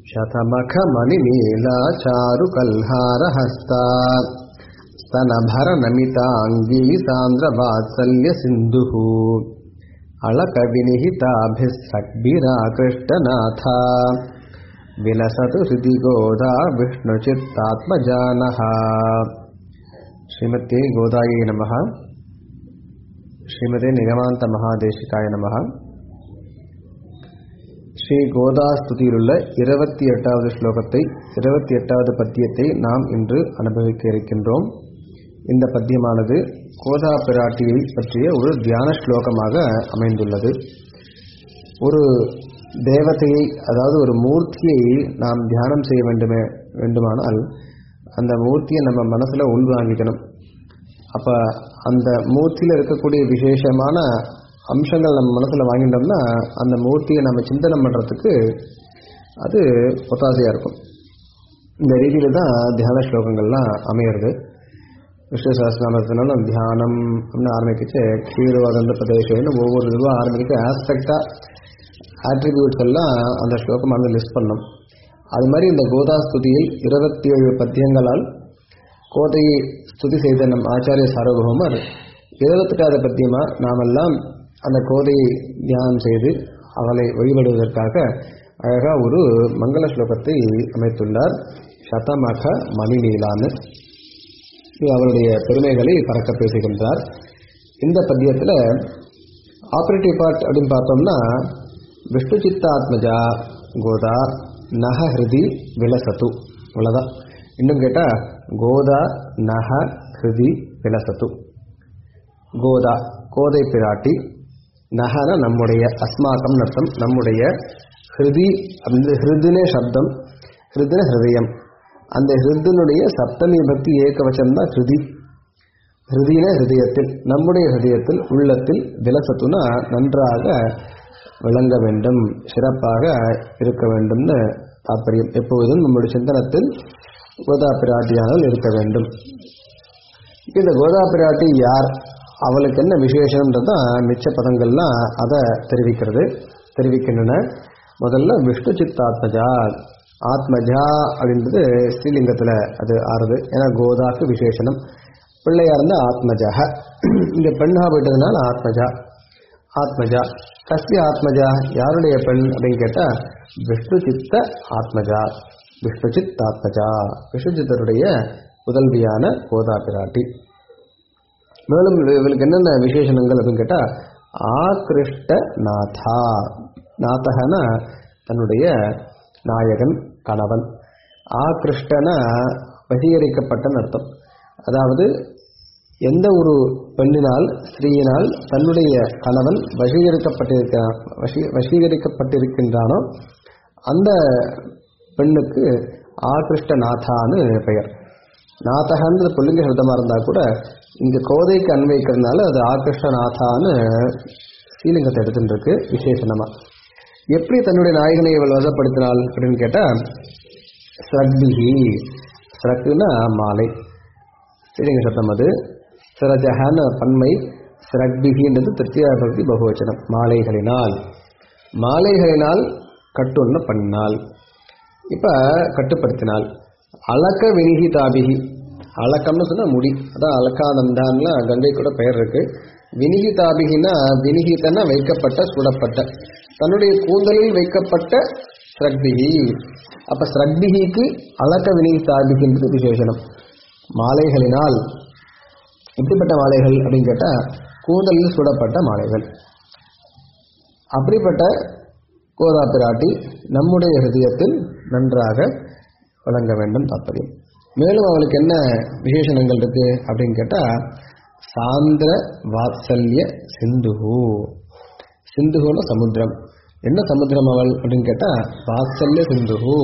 शतमखमणिनीला चारुकल्हारहस्ता स्तनभरनमिताङ्गी सान्द्रवात्सल्यसिन्धुः अलकविनिहिताभिः सग्भिराकृष्टनाथा विलसतु हृदि गोदा विष्णुचित्तात्मजानः श्रीमते गोदायै नमः ஸ்ரீமதே நிகமாந்த மகாதேசிகாய நமக ஸ்ரீ கோதா ஸ்துதியிலுள்ள இருபத்தி எட்டாவது ஸ்லோகத்தை இருபத்தி எட்டாவது பத்தியத்தை நாம் இன்று அனுபவிக்க இருக்கின்றோம் இந்த பத்தியமானது கோதா பிராட்டியை பற்றிய ஒரு தியான ஸ்லோகமாக அமைந்துள்ளது ஒரு தேவதையை அதாவது ஒரு மூர்த்தியை நாம் தியானம் செய்ய வேண்டுமே வேண்டுமானால் அந்த மூர்த்தியை நம்ம மனசில் உள்வாங்கிக்கணும் அப்போ அந்த மூர்த்தியில் இருக்கக்கூடிய விசேஷமான அம்சங்கள் நம்ம மனசில் வாங்கிட்டோம்னா அந்த மூர்த்தியை நம்ம சிந்தனை பண்ணுறதுக்கு அது ஒத்தாசையாக இருக்கும் இந்த ரீதியில் தான் தியான ஸ்லோகங்கள்லாம் அமையிறது விஷ்ணு சாஸ்திரநாமத்தினாலும் தியானம் அப்படின்னு ஆரம்பிக்கிச்சு கீழ்வகந்த பிரதேசம்னு ஒவ்வொரு இதுவாக ஆரம்பிக்க ஆஸ்பெக்டாக ஆட்ரிபியூட்ஸ் எல்லாம் அந்த ஸ்லோகமானது லிஸ்ட் பண்ணோம் அது மாதிரி இந்த கோதா ஸ்துதியில் இருபத்தி ஏழு பத்தியங்களால் கோதையை ஸ்துதி செய்த நம் ஆச்சாரிய சார்வபௌமர் இருபத்தெட்டாவது பத்தியமாக நாமெல்லாம் அந்த கோதையை தியானம் செய்து அவளை வழிபடுவதற்காக அழகாக ஒரு மங்கள ஸ்லோகத்தை அமைத்துள்ளார் சதமக மணிநீலான்னு அவருடைய பெருமைகளை பறக்க பேசுகின்றார் இந்த பத்தியத்தில் ஆப்ரேட்டிவ் பார்ட் அப்படின்னு பார்த்தோம்னா விஷ்ணு சித்தாத்மஜா கோதா நக ஹிருதி விலசத்து அவ்வளோதான் இன்னும் கேட்டால் கோதா நக ஹிருதி விலசத்து கோதா கோதை பிராட்டி நகன நம்முடைய அஸ்மாக்கம் அர்த்தம் நம்முடைய ஹிருதி அப்படின்னு ஹிருதினே சப்தம் ஹிருதின ஹிருதயம் அந்த ஹிருதினுடைய சப்தமி பக்தி ஏகவச்சம் தான் ஹிருதி ஹிருதின ஹிருதயத்தில் நம்முடைய ஹிருதயத்தில் உள்ளத்தில் விலசத்துனா நன்றாக விளங்க வேண்டும் சிறப்பாக இருக்க வேண்டும்னு தாற்பயம் எப்பொழுதும் நம்முடைய சிந்தனத்தில் கோதா பிராட்டியானல் இருக்க வேண்டும் இந்த கோதா பிராட்டி யார் அவளுக்கு என்ன விசேஷம்ன்றது தான் மிச்ச பதங்கள்லாம் அதை தெரிவிக்கிறது தெரிவிக்கின்றன முதல்ல விஷ்ணு சித்தாத்மஜா ஆத்மஜா அப்படின்றது ஸ்ரீலிங்கத்தில் அது ஆறுது ஏன்னா கோதாக்கு விசேஷனம் பிள்ளையா இருந்தால் ஆத்மஜா இங்கே பெண்ணாக போயிட்டதுனால ஆத்மஜா ஆத்மஜா கஸ்ய ஆத்மஜா யாருடைய பெண் அப்படின்னு கேட்டால் விஷ்ணு சித்த ஆத்மஜா விஷ்ணு சித் ஆத்மஜா விஷ்ணு சித்தருடைய புதல்வியான கோதா பிராட்டி மேலும் இவளுக்கு என்னென்ன விசேஷணங்கள் அப்படின்னு கேட்டால் ஆகிருஷ்ட நாதா நாதகனா தன்னுடைய நாயகன் கணவன் ஆகிருஷ்டன வசீகரிக்கப்பட்டன்னு அர்த்தம் அதாவது எந்த ஒரு பெண்ணினால் ஸ்திரீயினால் தன்னுடைய கணவன் வசீகரிக்கப்பட்டிருக்க வசீ வசீகரிக்கப்பட்டிருக்கின்றானோ அந்த பெண்ணுக்கு ஆகிருஷ்ட நாதான்னு பெயர் நாதகன்றது புள்ளிங்க சப்தமாக இருந்தால் கூட இங்கே கோதைக்கு அன்வைக்கிறதுனால அது ஆகிருஷ்ணநாதான்னு ஸ்ரீலிங்கத்தை எடுத்துட்டு இருக்கு விசேஷனமாக எப்படி தன்னுடைய நாயகனை இவள் வசப்படுத்தினாள் அப்படின்னு கேட்டால் ஸ்ரக்பிஹி ஸ்ரக்குன்னா மாலை ஸ்ரீலிங்க சப்தம் அது சிரஜகான பன்மை ஸ்ரக்பிகின்றது திருத்தியா பக்தி பகுவச்சனம் மாலைகளினால் மாலைகளினால் கட்டுன்னு பண்ணினாள் இப்போ கட்டுப்படுத்தினாள் அலக்க வினிகிதாபிகி அலக்கம்னு சொன்னால் முடி அதான் அலக்கானந்தான்ல கங்கை கூட பெயர் இருக்கு வினிகிதாபிகினா வினிகிதன வைக்கப்பட்ட சுடப்பட்ட தன்னுடைய கூந்தலில் வைக்கப்பட்ட ஸ்ரக்பிகி அப்ப ஸ்ரக்பிகிக்கு அலக்க வினிகிதாபிகின்றது விசேஷனம் மாலைகளினால் எப்படிப்பட்ட மாலைகள் அப்படின்னு கேட்டால் கூந்தலில் சுடப்பட்ட மாலைகள் அப்படிப்பட்ட கோதா பிராட்டி நம்முடைய ஹிருதயத்தில் நன்றாக வழங்க வேண்டும் தாற்பயம் மேலும் அவளுக்கு என்ன விசேஷணங்கள் இருக்கு அப்படின்னு கேட்டால் சாந்திர வாத்சல்ய சிந்துகு சிந்துகுன சமுத்திரம் என்ன சமுத்திரம் அவள் அப்படின்னு கேட்டால் வாத்சல்ய சிந்துகு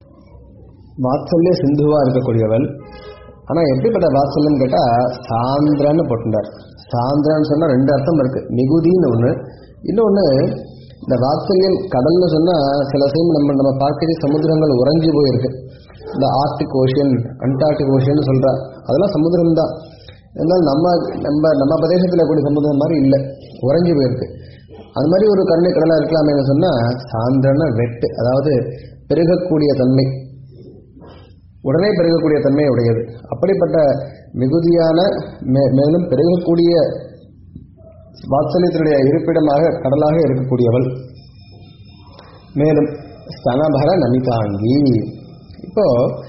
வாத்சல்ய சிந்துவா இருக்கக்கூடியவள் ஆனால் எப்படிப்பட்ட வாத்சல்யம் கேட்டால் சாந்திரன்னு போட்டுட்டார் சாந்திரன்னு சொன்னால் ரெண்டு அர்த்தம் இருக்கு மிகுதின்னு ஒன்று இன்னொன்று இந்த வாத்சல்யம் கடல்னு சொன்னால் சில சமயம் நம்ம நம்ம பார்க்கறது சமுத்திரங்கள் உறைஞ்சி போயிருக்கு இந்த ஆர்டிக் ஓஷன் அண்டார்டிக் ஓஷன் சொல்கிறா அதெல்லாம் சமுத்திரம் தான் இருந்தாலும் நம்ம நம்ம நம்ம பிரதேசத்தில் கூடிய சமுதிரம் மாதிரி இல்லை உறைஞ்சி போயிருக்கு அது மாதிரி ஒரு கருணை கடலாக இருக்கலாமே சொன்னால் சாந்திரன வெட்டு அதாவது பெருகக்கூடிய தன்மை உடனே பெருகக்கூடிய தன்மை உடையது அப்படிப்பட்ட மிகுதியான மே- மேலும் பெருகக்கூடிய வாத்சல்யத்தினுடைய இருப்பிடமாக கடலாக இருக்கக்கூடியவள் மேலும் ஸ்தனபர நமிதாங்கி இப்போ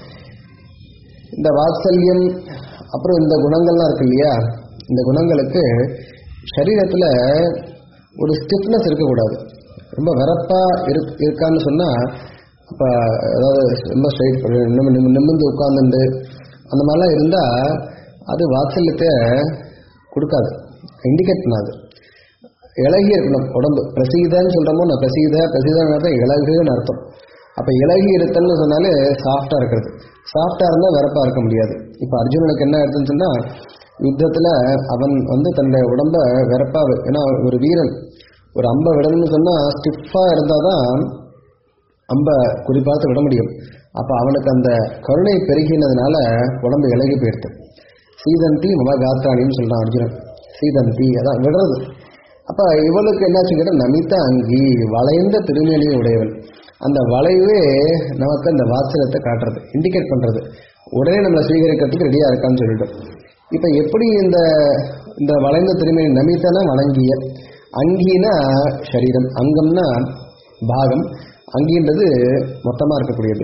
இந்த வாத்சல்யம் அப்புறம் இந்த குணங்கள்லாம் இருக்கு இல்லையா இந்த குணங்களுக்கு சரீரத்தில் ஒரு ஸ்டிஃப்னஸ் இருக்கக்கூடாது ரொம்ப வெறப்பா இருக் இருக்கான்னு சொன்னால் அப்போ அதாவது ரொம்ப ஸ்ட்ரைட் நிமிர்ந்து நிமிர்ந்து உட்கார்ந்துண்டு அந்த மாதிரிலாம் இருந்தால் அது வாத்சல்யத்தை கொடுக்காது இண்டிகேட் பண்ணாது இலகி இருக்கணும் உடம்பு பிரசீதன்னு சொல்கிறோமோ நான் பிரசீத பிரசீதன்னு அர்த்தம் இலகுன்னு அர்த்தம் அப்போ இலகி இருத்தல்னு சொன்னாலே சாஃப்டாக இருக்கிறது சாஃப்டாக இருந்தால் வெறப்பாக இருக்க முடியாது இப்போ அர்ஜுனனுக்கு என்ன ஆயிடுதுன்னு சொன்னால் யுத்தத்தில் அவன் வந்து தன்னுடைய உடம்ப வெறப்பாக ஏன்னா ஒரு வீரன் ஒரு அம்பை விடணும்னு சொன்னால் ஸ்டிஃபாக இருந்தால் தான் அம்பை குறிப்பார்த்து விட முடியும் அப்போ அவனுக்கு அந்த கருணை பெருகினதுனால உடம்பு இலகி போயிடுது சீதந்தி மம காத்தானின்னு சொல்கிறான் அர்ஜுனன் சீதந்தி அதான் விடுறது அப்போ இவளுக்கு என்னாச்சு கேட்டால் நமிதா அங்கி வளைந்த திருமேனியை உடையவள் அந்த வளைவே நமக்கு அந்த வாசலத்தை காட்டுறது இண்டிகேட் பண்ணுறது உடனே நம்மளை சுவீகரிக்கிறதுக்கு ரெடியாக இருக்கான்னு சொல்லிட்டு இப்போ எப்படி இந்த இந்த வளைந்த திருமேனி நமித்தனா வணங்கிய அங்கினா சரீரம் அங்கம்னா பாகம் அங்கின்றது மொத்தமாக இருக்கக்கூடியது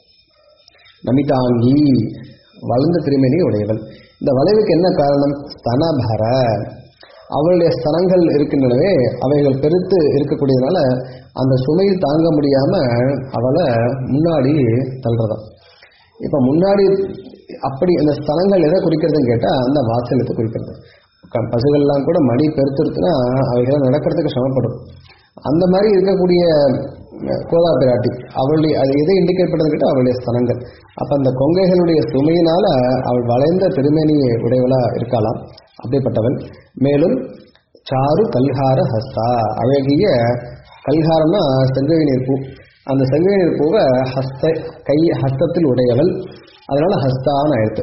நமிதாங்கி வளர்ந்த திருமேனி உடையவள் இந்த வளைவுக்கு என்ன காரணம் ஸ்தனபர அவளுடைய ஸ்தனங்கள் இருக்கின்றனவே அவைகள் பெருத்து இருக்கக்கூடியதுனால அந்த சுமை தாங்க முடியாம அவளை முன்னாடி தள்ளுறதாம் இப்ப முன்னாடி அப்படி அந்த ஸ்தலங்கள் எதை குறிக்கிறதுன்னு கேட்டா அந்த வாசலத்தை குறிக்கிறது க- பசுகள்லாம் கூட மடி பெருத்துருச்சுன்னா அவைகளை நடக்கிறதுக்கு சிரமப்படும் அந்த மாதிரி இருக்கக்கூடிய அஹ், கோதா பிராட்டி அவளுடைய அது எதை இண்டிகேட் பண்ணுறது கேட்டால் அவளுடைய ஸ்தனங்கள் அப்போ அந்த கொங்கைகளுடைய சுமையினால அவள் வளைந்த திருமேனியை உடையவளா இருக்கலாம் அப்படிப்பட்டவள் மேலும் சாரு கல்ஹார ஹஸ்தா அழகிய கல்ஹாரம்னா செங்கை நீர் பூ அந்த செங்கை நீர் பூவை ஹஸ்த கை ஹஸ்தத்தில் உடையவள் அதனால ஹஸ்தான்னு ஆயிடுத்து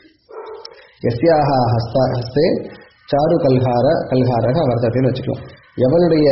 எஸ்யாக ஹஸ்தா ஹஸ்தே சாரு கல்ஹார கல்ஹாரக வர்த்தத்தைன்னு வச்சுக்கலாம் எவனுடைய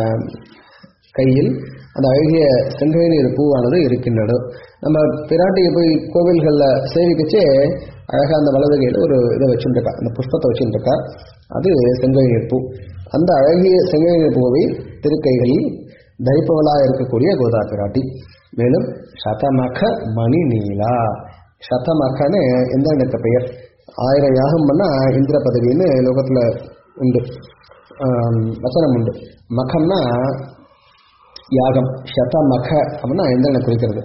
கையில் அந்த அழகிய செங்கை நீர் பூவானது இருக்கின்றது நம்ம பிராட்டியை போய் கோவில்களில் சேவிக்கச்சே அழகாக அந்த வலது கையில் ஒரு இதை வச்சுருக்கா அந்த புஷ்பத்தை வச்சுருக்கா அது செங்கை நீர் பூ அந்த அழகிய செங்கை நீர் பூவை திருக்கைகளில் தரிப்பவளாக இருக்கக்கூடிய கோதா பிராட்டி மேலும் சதமக மணி நீலா சதமகன்னு எந்த எனக்கு பெயர் ஆயிரம் யாகம் பண்ணா இந்திர பதவின்னு லோகத்துல உண்டு ஆம், வசனம் உண்டு மகம்னா யாகம் சதமக அப்படின்னா இந்திரனை குறிக்கிறது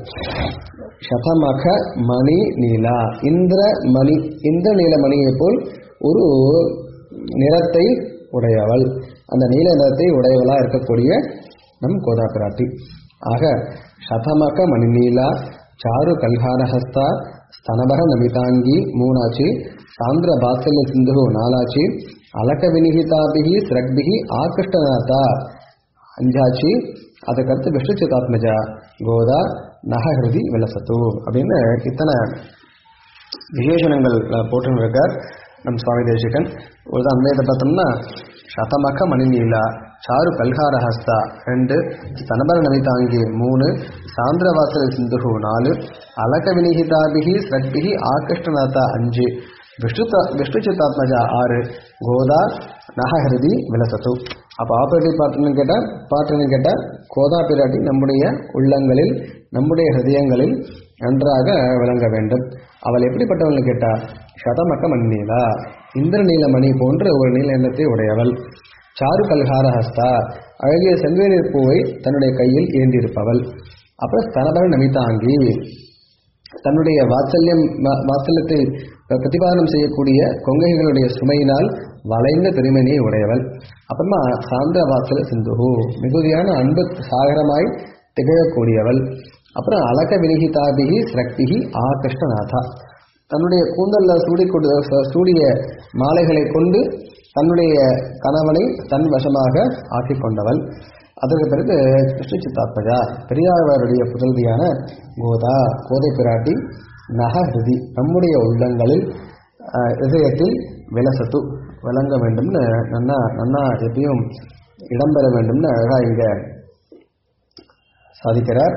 சதமக மணி நீலா இந்திர மணி இந்திர நீல மணியை போல் ஒரு நிறத்தை உடையவள் அந்த நீல நிறத்தை உடையவளா இருக்கக்கூடிய நம் கோதா பிராட்டி ஆக சதமக மணி நீலா சாரு கல்ஹாரஹஸ்தா ஸ்தனபர நமிதாங்கி மூணாச்சு சாந்திர பாத்சல்ய சிந்து நாலாச்சு அலக்க வினிகிதாபிகி சிரக்பிகி ஆகிருஷ்டநாதா அஞ்சாச்சு அதுக்கடுத்து விஷ்ணு சிதாத்மஜா கோதா நகஹிருதி விலசத்து அப்படின்னு இத்தனை விசேஷணங்கள் போட்டுன்னு இருக்கார் நம் சுவாமி தேசிகன் ஒரு அன்வயத்தை பார்த்தோம்னா சதமக மணிநீலா சாரு கல்காரஹஸ்தா ரெண்டு ஸ்தனபர நமிதாங்கி மூணு சாந்திரவாசல சிந்துகு நாலு அலக வினிகிதாபிகி ஸ்ரக்பிகி ஆகிருஷ்டநாதா அஞ்சு விஷ்ணு விஷ்ணு சித்தாத்மஜா ஆறு கோதா நகஹிருதி விலசத்து அப்போ ஆப்பரேட்டிவ் பாட்டுன்னு கேட்டால் பாட்டுன்னு கேட்டால் கோதா பிராட்டி நம்முடைய உள்ளங்களில் நம்முடைய ஹிருதயங்களில் நன்றாக விளங்க வேண்டும் அவள் எப்படிப்பட்டவள்னு கேட்டா சதமக்க மண்ணீலா இந்திர நீலமணி போன்ற ஒரு நீல எண்ணத்தை உடையவள் சாரு கல்ஹார ஹஸ்தா அழகிய செங்கவேநீர் பூவை தன்னுடைய கையில் ஏந்தியிருப்பவள் அப்புறம் ஸ்தனபர நமிதாங்கி தன்னுடைய வாத்சல்யம் வா- வாத்சல்யத்தை பிரதிபாதனம் செய்யக்கூடிய கொங்கைகளுடைய சுமையினால் வளைந்த திருமணியை உடையவள் அப்புறமா சாந்திர வாத்சல சிந்துகு மிகுதியான அன்பு சாகரமாய் திகழக்கூடியவள் அப்புறம் அலக வினிகிதாபிகி ஸ்ரக்திகி ஆகிருஷ்ணநாதா தன்னுடைய கூந்தல்ல சூடி கொண்டு சூடிய மாலைகளை கொண்டு தன்னுடைய கணவனை தன் வசமாக ஆக்கிக் கொண்டவள் அதற்கு பிறகு கிருஷ்ண சித்தாத்மஜா பெரியாழ்வாருடைய புதல்வியான கோதா கோதை பிராட்டி நகஹிருதி நம்முடைய உள்ளங்களில் அஹ், இதயத்தில் விலசத்து விளங்க வேண்டும்னு நன்னா நன்னா எப்பயும் இடம்பெற வேண்டும்னு அழகா இங்க சாதிக்கிறார்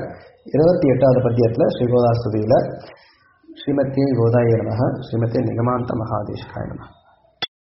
இருபத்தி எட்டாவது பத்தியத்தில் ஸ்ரீகோதாஸ்துதியில் ஸ்ரீமத்தியை கோதாய நமக ஸ்ரீமதி நிகமாந்த மகாதேஷ்காய நமக